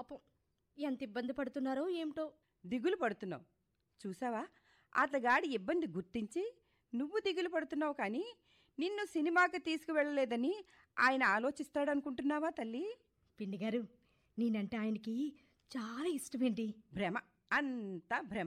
పాపం ఎంత ఇబ్బంది పడుతున్నారో ఏమిటో దిగులు పడుతున్నావు చూసావా అతగాడి ఇబ్బంది గుర్తించి నువ్వు దిగులు పడుతున్నావు కానీ నిన్ను సినిమాకి తీసుకువెళ్ళలేదని ఆయన ఆలోచిస్తాడనుకుంటున్నావా తల్లి పిండి గారు నేనంటే ఆయనకి చాలా ఇష్టమేంటి భ్రమ అంతా భ్రమ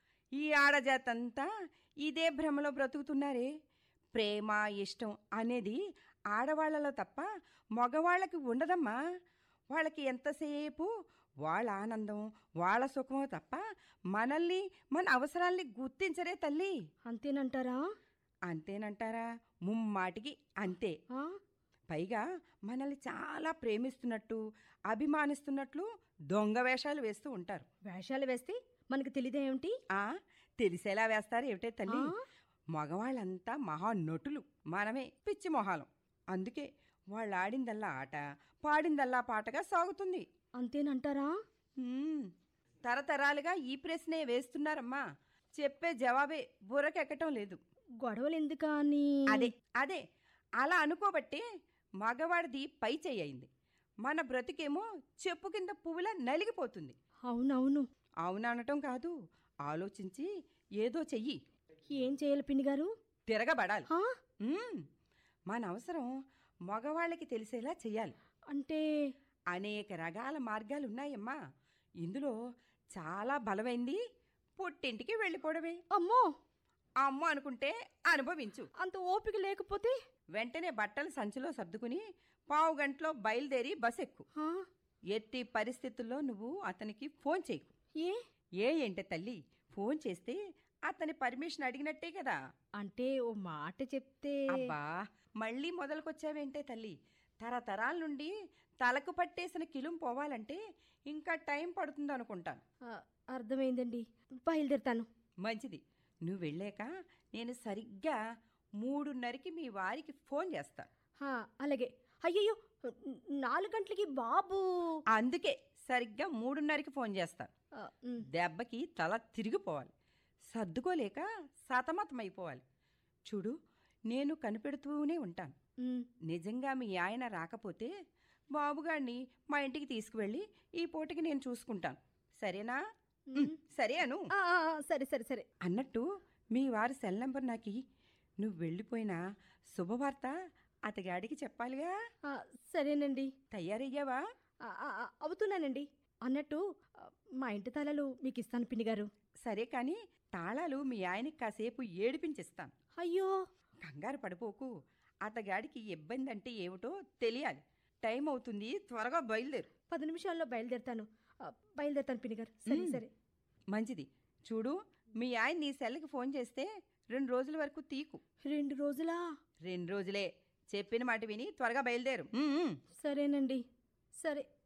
ఈ ఆడజాతంతా ఇదే భ్రమలో బ్రతుకుతున్నారే ప్రేమ ఇష్టం అనేది ఆడవాళ్లలో తప్ప మగవాళ్ళకి ఉండదమ్మా వాళ్ళకి ఎంతసేపు వాళ్ళ ఆనందం వాళ్ళ సుఖమో తప్ప మనల్ని మన అవసరాల్ని గుర్తించరే తల్లి అంతేనంటారా అంతేనంటారా ముమ్మాటికి అంతే ఆ? పైగా మనల్ని చాలా ప్రేమిస్తున్నట్టు అభిమానిస్తున్నట్లు దొంగ వేషాలు వేస్తూ ఉంటారు వేషాలు వేస్తే మనకు తెలియదేమిటి ఆ తెలిసేలా వేస్తారు ఏమిటే తల్లి ఆ? మగవాళ్ళంతా మహానటులు మనమే పిచ్చి మొహాలం అందుకే వాళ్ళు ఆడిందల్లా ఆట పాడిందల్లా పాటగా సాగుతుంది అంతేనంటారా హ్మ్. తరతరాలుగా ఈ ప్రశ్నే వేస్తున్నారమ్మా చెప్పే జవాబే బుర్రకెక్కటం లేదు గొడవలు ఎందుకా అని అదే అదే అలా అనుకోబట్టే మగవాడిది పై చెయ్యి అయింది మన బ్రతికేమో చెప్పు కింద పువ్వులా నలిగిపోతుంది అవునవును అవుననటం కాదు ఆలోచించి ఏదో చెయ్యి ఏం చేయాలి పిండి గారు తిరగబడాలి ఆ? మ్మ్. మన అవసరం మగవాళ్ళకి తెలిసేలా చెయ్యాలి అంటే అనేక రకాల మార్గాలు ఉన్నాయమ్మా ఇందులో చాలా బలమైంది పుట్టింటికి వెళ్ళిపోవడమే అమ్మో అమ్మ అనుకుంటే అనుభవించు అంత ఓపిక లేకపోతే వెంటనే బట్టలు సంచిలో సర్దుకుని పావు గంటలో బయలుదేరి బస్ ఎక్కు ఆ? ఎట్టి పరిస్థితుల్లో నువ్వు అతనికి ఫోన్ చేయకు ఏ ఏ ఏంటే తల్లి ఫోన్ చేస్తే అతని పర్మిషన్ అడిగినట్టే కదా అంటే ఓ మాట చెప్తే అబ్బా మళ్ళీ మొదలుకొచ్చావేంటే తల్లి తరతరాల నుండి తలకు పట్టేసిన కిలుం పోవాలంటే ఇంకా టైం పడుతుంది అనుకుంటాను ఆ, అర్థమైందండి బయలుదేరుతాను మంచిది నువ్వు వెళ్ళాక నేను సరిగ్గా మూడున్నరకి మీ వారికి ఫోన్ చేస్తా ఆ, అలాగే అయ్యయ్యో నాలుగు గంటలకి బాబు అందుకే సరిగ్గా మూడున్నరకి ఫోన్ చేస్తాను ఆ, ఉమ్, దెబ్బకి తల తిరిగిపోవాలి సర్దుకోలేక సతమతమైపోవాలి చూడు నేను కనిపెడుతూనే ఉంటాను ఉమ్, నిజంగా మీ ఆయన రాకపోతే బాబుగాడిని మా ఇంటికి తీసుకువెళ్ళి ఈ పూటకి నేను చూసుకుంటాను సరేనా ఉమ్, సరే అను ఆ, ఆ, ఆ, సరే సరే సరే అన్నట్టు మీ వారి సెల్ నెంబర్ నాకి నువ్వు వెళ్ళిపోయినా శుభవార్త అతగాడికి చెప్పాలిగా ఆ, సరేనండి తయారయ్యావా ఆ, ఆ, ఆ, అవుతున్నానండి అన్నట్టు ఆ, మా ఇంటి తాళాలు మీకు ఇస్తాను పిండి గారు సరే కానీ తాళాలు మీ ఆయనకి కాసేపు ఏడిపించిస్తాను అయ్యో కంగారు పడిపోకు అతగాడికి ఇబ్బంది అంటే ఏమిటో తెలియాలి టైం అవుతుంది త్వరగా బయలుదేరు పది నిమిషాల్లో బయలుదేరుతాను ఆ, బయలుదేరుతాను పిండి గారు సరే సరే మంచిది చూడు మీ ఆయన నీ సెల్కి ఫోన్ చేస్తే రెండు రోజుల వరకు తీకు రెండు రోజులా రెండు రోజులే చెప్పిన మాట విని త్వరగా బయలుదేరు ఉమ్, ఉమ్. సరేనండి సరే